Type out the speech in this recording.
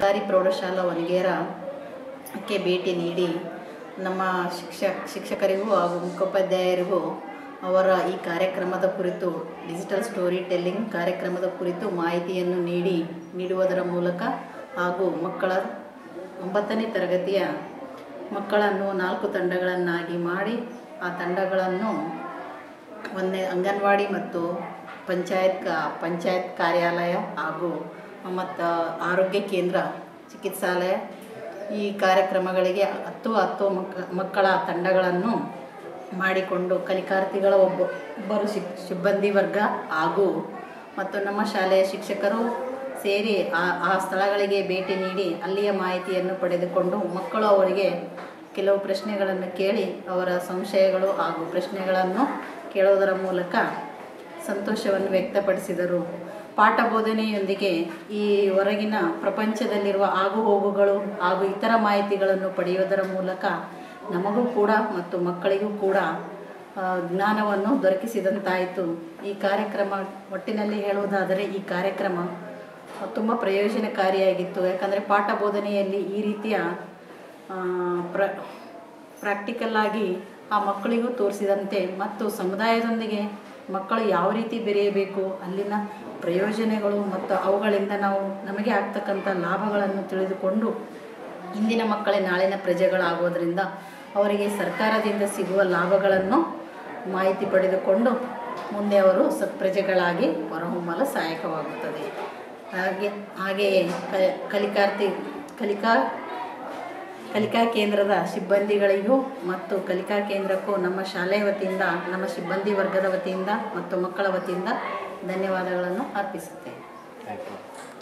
ಸರ್ಕಾರಿ ಪ್ರೌಢಶಾಲಾ ವನಗೇರಕ್ಕೆ ಭೇಟಿ ನೀಡಿ ನಮ್ಮ ಶಿಕ್ಷ ಶಿಕ್ಷಕರಿಗೂ ಹಾಗೂ ಮುಖೋಪಾಧ್ಯಾಯರಿಗೂ ಅವರ ಈ ಕಾರ್ಯಕ್ರಮದ ಕುರಿತು ಡಿಜಿಟಲ್ ಸ್ಟೋರಿ ಟೆಲ್ಲಿಂಗ್ ಕಾರ್ಯಕ್ರಮದ ಕುರಿತು ಮಾಹಿತಿಯನ್ನು ನೀಡಿ ನೀಡುವುದರ ಮೂಲಕ ಹಾಗೂ ಮಕ್ಕಳ ಒಂಬತ್ತನೇ ತರಗತಿಯ ಮಕ್ಕಳನ್ನು ನಾಲ್ಕು ತಂಡಗಳನ್ನಾಗಿ ಮಾಡಿ ಆ ತಂಡಗಳನ್ನು ಒಂದೇ ಅಂಗನವಾಡಿ ಮತ್ತು ಪಂಚಾಯತ್ ಕಾ ಪಂಚಾಯತ್ ಕಾರ್ಯಾಲಯ ಹಾಗೂ ಮತ್ತು ಆರೋಗ್ಯ ಕೇಂದ್ರ ಚಿಕಿತ್ಸಾಲಯ ಈ ಕಾರ್ಯಕ್ರಮಗಳಿಗೆ ಹತ್ತು ಹತ್ತು ಮಕ್ಕ ಮಕ್ಕಳ ತಂಡಗಳನ್ನು ಮಾಡಿಕೊಂಡು ಕಲಿಕಾರ್ಥಿಗಳ ಒಬ್ಬ ಒಬ್ಬರು ಶಿಕ್ ಸಿಬ್ಬಂದಿ ವರ್ಗ ಹಾಗೂ ಮತ್ತು ನಮ್ಮ ಶಾಲೆಯ ಶಿಕ್ಷಕರು ಸೇರಿ ಆ ಆ ಸ್ಥಳಗಳಿಗೆ ಭೇಟಿ ನೀಡಿ ಅಲ್ಲಿಯ ಮಾಹಿತಿಯನ್ನು ಪಡೆದುಕೊಂಡು ಮಕ್ಕಳು ಅವರಿಗೆ ಕೆಲವು ಪ್ರಶ್ನೆಗಳನ್ನು ಕೇಳಿ ಅವರ ಸಂಶಯಗಳು ಹಾಗೂ ಪ್ರಶ್ನೆಗಳನ್ನು ಕೇಳುವುದರ ಮೂಲಕ ಸಂತೋಷವನ್ನು ವ್ಯಕ್ತಪಡಿಸಿದರು ಪಾಠ ಬೋಧನೆಯೊಂದಿಗೆ ಈ ಹೊರಗಿನ ಪ್ರಪಂಚದಲ್ಲಿರುವ ಆಗುಹೋಗುಗಳು ಹಾಗೂ ಇತರ ಮಾಹಿತಿಗಳನ್ನು ಪಡೆಯುವುದರ ಮೂಲಕ ನಮಗೂ ಕೂಡ ಮತ್ತು ಮಕ್ಕಳಿಗೂ ಕೂಡ ಆ, ಜ್ಞಾನವನ್ನು ದೊರಕಿಸಿದಂತಾಯಿತು ಈ ಕಾರ್ಯಕ್ರಮ ಒಟ್ಟಿನಲ್ಲಿ ಹೇಳುವುದಾದರೆ ಈ ಕಾರ್ಯಕ್ರಮ ತುಂಬ ಪ್ರಯೋಜನಕಾರಿಯಾಗಿತ್ತು ಯಾಕಂದರೆ ಪಾಠ ಬೋಧನೆಯಲ್ಲಿ ಈ ರೀತಿಯ ಆ, ಪ್ರ ಪ್ರಾಕ್ಟಿಕಲ್ ಆಗಿ ಆ ಮಕ್ಕಳಿಗೂ ತೋರಿಸಿದಂತೆ ಮತ್ತು ಸಮುದಾಯದೊಂದಿಗೆ ಮಕ್ಕಳು ಯಾವ ರೀತಿ ಬೆರೆಯಬೇಕು ಅಲ್ಲಿನ ಪ್ರಯೋಜನಗಳು ಮತ್ತು ಅವುಗಳಿಂದ ನಾವು ನಮಗೆ ಆಗ್ತಕ್ಕಂಥ ಲಾಭಗಳನ್ನು ತಿಳಿದುಕೊಂಡು ಇಂದಿನ ಮಕ್ಕಳೇ ನಾಳಿನ ಪ್ರಜೆಗಳಾಗೋದ್ರಿಂದ ಅವರಿಗೆ ಸರ್ಕಾರದಿಂದ ಸಿಗುವ ಲಾಭಗಳನ್ನು ಮಾಹಿತಿ ಪಡೆದುಕೊಂಡು ಮುಂದೆ ಅವರು ಸತ್ಪ್ರಜೆಗಳಾಗಿ ಹೊರಹೊಮ್ಮಲು ಸಹಾಯಕವಾಗುತ್ತದೆ ಹಾಗೆ ಹಾಗೆಯೇ ಕ ಕಲಿಕಾರ್ಥಿ ಕಲಿಕಾ ಕಲಿಕಾ ಕೇಂದ್ರದ ಸಿಬ್ಬಂದಿಗಳಿಗೂ ಮತ್ತು ಕಲಿಕಾ ಕೇಂದ್ರಕ್ಕೂ ನಮ್ಮ ಶಾಲೆಯ ವತಿಯಿಂದ ನಮ್ಮ ಸಿಬ್ಬಂದಿ ವರ್ಗದ ವತಿಯಿಂದ ಮತ್ತು ಮಕ್ಕಳ ವತಿಯಿಂದ ಧನ್ಯವಾದಗಳನ್ನು ಅರ್ಪಿಸುತ್ತೇನೆ ಥ್ಯಾಂಕ್ ಯು